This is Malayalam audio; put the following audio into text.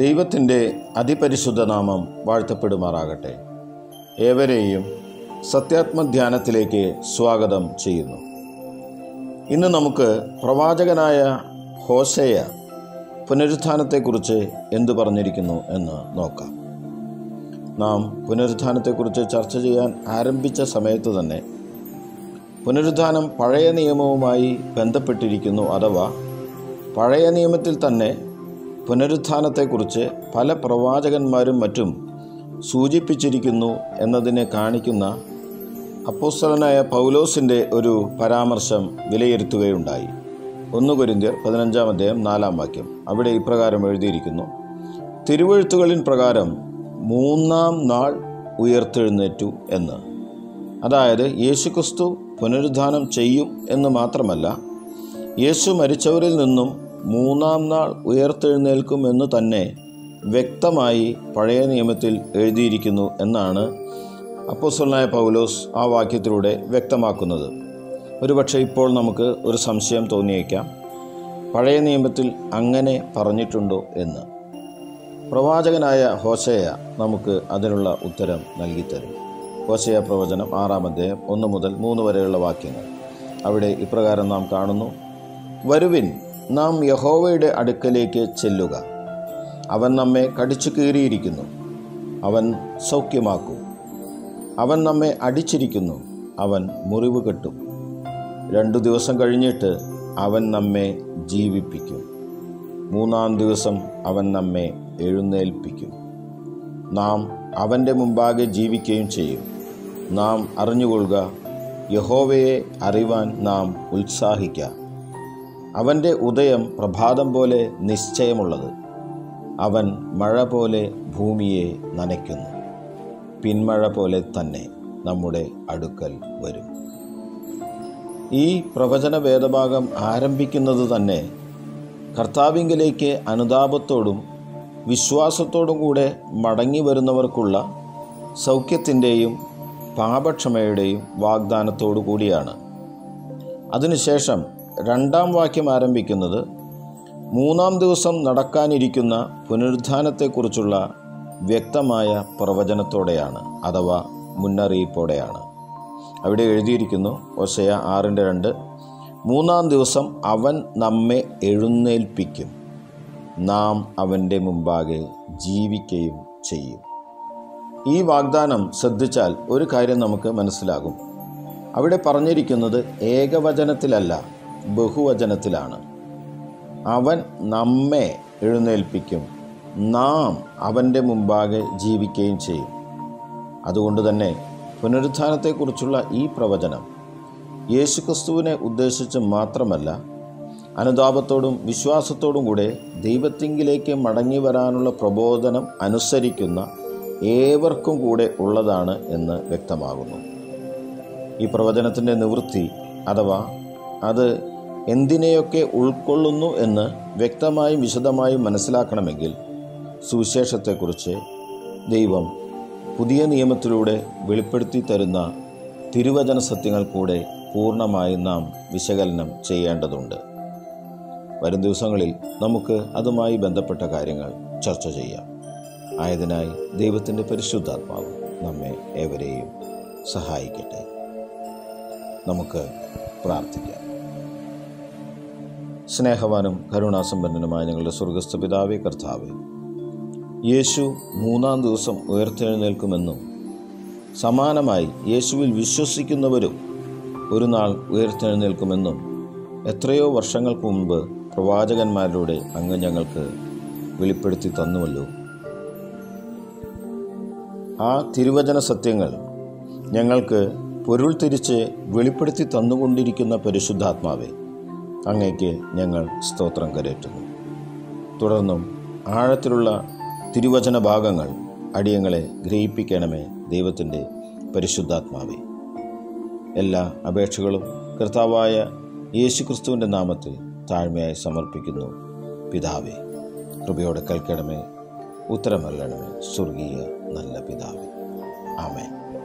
ദൈവത്തിൻ്റെ അതിപരിശുദ്ധ നാമം വാഴ്ത്തപ്പെടുമാറാകട്ടെ ഏവരെയും സത്യാത്മധ്യാനത്തിലേക്ക് സ്വാഗതം ചെയ്യുന്നു ഇന്ന് നമുക്ക് പ്രവാചകനായ ഹോസേയ പുനരുത്ഥാനത്തെക്കുറിച്ച് എന്തു പറഞ്ഞിരിക്കുന്നു എന്ന് നോക്കാം നാം പുനരുത്ഥാനത്തെക്കുറിച്ച് ചർച്ച ചെയ്യാൻ ആരംഭിച്ച സമയത്ത് തന്നെ പുനരുത്ഥാനം പഴയ നിയമവുമായി ബന്ധപ്പെട്ടിരിക്കുന്നു അഥവാ പഴയ നിയമത്തിൽ തന്നെ പുനരുത്ഥാനത്തെക്കുറിച്ച് പല പ്രവാചകന്മാരും മറ്റും സൂചിപ്പിച്ചിരിക്കുന്നു എന്നതിനെ കാണിക്കുന്ന അപ്പോസ്തലനായ പൗലോസിൻ്റെ ഒരു പരാമർശം വിലയിരുത്തുകയുണ്ടായി ഒന്ന് കൊരിന്ത്യർ പതിനഞ്ചാം അധ്യായം നാലാം വാക്യം അവിടെ ഇപ്രകാരം എഴുതിയിരിക്കുന്നു തിരുവഴുത്തുകളിൻ പ്രകാരം മൂന്നാം നാൾ ഉയർത്തെഴുന്നേറ്റു എന്ന് അതായത് യേശുക്രിസ്തു പുനരുദ്ധാനം ചെയ്യും എന്ന് മാത്രമല്ല യേശു മരിച്ചവരിൽ നിന്നും മൂന്നാം നാൾ ഉയർത്തെഴുന്നേൽക്കും എന്ന് തന്നെ വ്യക്തമായി പഴയ നിയമത്തിൽ എഴുതിയിരിക്കുന്നു എന്നാണ് അപ്പോസ്വലനായ പൗലോസ് ആ വാക്യത്തിലൂടെ വ്യക്തമാക്കുന്നത് ഒരുപക്ഷെ ഇപ്പോൾ നമുക്ക് ഒരു സംശയം തോന്നിയേക്കാം പഴയ നിയമത്തിൽ അങ്ങനെ പറഞ്ഞിട്ടുണ്ടോ എന്ന് പ്രവാചകനായ ഹോശയ നമുക്ക് അതിനുള്ള ഉത്തരം നൽകിത്തരും ഹോശയ പ്രവചനം ആറാം അധ്യായം ഒന്ന് മുതൽ മൂന്ന് വരെയുള്ള വാക്യങ്ങൾ അവിടെ ഇപ്രകാരം നാം കാണുന്നു വരുവിൻ നാം യഹോവയുടെ അടുക്കലേക്ക് ചെല്ലുക അവൻ നമ്മെ കടിച്ചു കീറിയിരിക്കുന്നു അവൻ സൗഖ്യമാക്കും അവൻ നമ്മെ അടിച്ചിരിക്കുന്നു അവൻ മുറിവ് കെട്ടും രണ്ടു ദിവസം കഴിഞ്ഞിട്ട് അവൻ നമ്മെ ജീവിപ്പിക്കും മൂന്നാം ദിവസം അവൻ നമ്മെ എഴുന്നേൽപ്പിക്കും നാം അവൻ്റെ മുമ്പാകെ ജീവിക്കുകയും ചെയ്യും നാം അറിഞ്ഞുകൊള്ളുക യഹോവയെ അറിവാൻ നാം ഉത്സാഹിക്കാം അവൻ്റെ ഉദയം പ്രഭാതം പോലെ നിശ്ചയമുള്ളത് അവൻ മഴ പോലെ ഭൂമിയെ നനയ്ക്കുന്നു പിന്മഴ പോലെ തന്നെ നമ്മുടെ അടുക്കൽ വരും ഈ പ്രവചന വേദഭാഗം ആരംഭിക്കുന്നത് തന്നെ കർത്താവിങ്കിലേക്ക് അനുതാപത്തോടും വിശ്വാസത്തോടും കൂടെ മടങ്ങി വരുന്നവർക്കുള്ള സൗഖ്യത്തിൻ്റെയും പാപക്ഷമയുടെയും വാഗ്ദാനത്തോടു കൂടിയാണ് അതിനുശേഷം രണ്ടാം വാക്യം ആരംഭിക്കുന്നത് മൂന്നാം ദിവസം നടക്കാനിരിക്കുന്ന പുനരുത്ഥാനത്തെക്കുറിച്ചുള്ള വ്യക്തമായ പ്രവചനത്തോടെയാണ് അഥവാ മുന്നറിയിപ്പോടെയാണ് അവിടെ എഴുതിയിരിക്കുന്നു ഒശയ ആറിൻ്റെ രണ്ട് മൂന്നാം ദിവസം അവൻ നമ്മെ എഴുന്നേൽപ്പിക്കും നാം അവൻ്റെ മുമ്പാകെ ജീവിക്കുകയും ചെയ്യും ഈ വാഗ്ദാനം ശ്രദ്ധിച്ചാൽ ഒരു കാര്യം നമുക്ക് മനസ്സിലാകും അവിടെ പറഞ്ഞിരിക്കുന്നത് ഏകവചനത്തിലല്ല ബഹുവചനത്തിലാണ് അവൻ നമ്മെ എഴുന്നേൽപ്പിക്കും നാം അവൻ്റെ മുമ്പാകെ ജീവിക്കുകയും ചെയ്യും അതുകൊണ്ട് തന്നെ പുനരുത്ഥാനത്തെക്കുറിച്ചുള്ള ഈ പ്രവചനം യേശുക്രിസ്തുവിനെ ഉദ്ദേശിച്ച് മാത്രമല്ല അനുതാപത്തോടും വിശ്വാസത്തോടും കൂടെ ദൈവത്തിങ്കിലേക്ക് മടങ്ങി വരാനുള്ള പ്രബോധനം അനുസരിക്കുന്ന ഏവർക്കും കൂടെ ഉള്ളതാണ് എന്ന് വ്യക്തമാകുന്നു ഈ പ്രവചനത്തിൻ്റെ നിവൃത്തി അഥവാ അത് എന്തിനെയൊക്കെ ഉൾക്കൊള്ളുന്നു എന്ന് വ്യക്തമായും വിശദമായും മനസ്സിലാക്കണമെങ്കിൽ സുവിശേഷത്തെക്കുറിച്ച് ദൈവം പുതിയ നിയമത്തിലൂടെ വെളിപ്പെടുത്തി തരുന്ന തിരുവചന സത്യങ്ങൾ കൂടെ പൂർണ്ണമായി നാം വിശകലനം ചെയ്യേണ്ടതുണ്ട് വരും ദിവസങ്ങളിൽ നമുക്ക് അതുമായി ബന്ധപ്പെട്ട കാര്യങ്ങൾ ചർച്ച ചെയ്യാം ആയതിനായി ദൈവത്തിൻ്റെ പരിശുദ്ധാത്മാവ് നമ്മെ ഏവരെയും സഹായിക്കട്ടെ നമുക്ക് പ്രാർത്ഥിക്കാം സ്നേഹവാനും കരുണാസമ്പന്നനുമായ ഞങ്ങളുടെ സ്വർഗസ്ഥ പിതാവേ കർത്താവേ യേശു മൂന്നാം ദിവസം ഉയർത്തെഴുന്നേൽക്കുമെന്നും സമാനമായി യേശുവിൽ വിശ്വസിക്കുന്നവരും ഒരു നാൾ ഉയർത്തെഴുന്നേൽക്കുമെന്നും എത്രയോ വർഷങ്ങൾക്ക് മുമ്പ് പ്രവാചകന്മാരിലൂടെ അങ്ങ് ഞങ്ങൾക്ക് വെളിപ്പെടുത്തി തന്നുവല്ലോ ആ തിരുവചന സത്യങ്ങൾ ഞങ്ങൾക്ക് പൊരുൾ തിരിച്ച് വെളിപ്പെടുത്തി തന്നുകൊണ്ടിരിക്കുന്ന പരിശുദ്ധാത്മാവെ അങ്ങേക്ക് ഞങ്ങൾ സ്തോത്രം കരേറ്റുന്നു തുടർന്നും ആഴത്തിലുള്ള തിരുവചന ഭാഗങ്ങൾ അടിയങ്ങളെ ഗ്രഹിപ്പിക്കണമേ ദൈവത്തിൻ്റെ പരിശുദ്ധാത്മാവെ എല്ലാ അപേക്ഷകളും കർത്താവായ യേശുക്രിസ്തുവിൻ്റെ നാമത്തിൽ താഴ്മയായി സമർപ്പിക്കുന്നു പിതാവേ കൃപയോടെ കേൾക്കണമേ ഉത്തരമല്ലണമേ സ്വർഗീയ നല്ല പിതാവേ ആമേൻ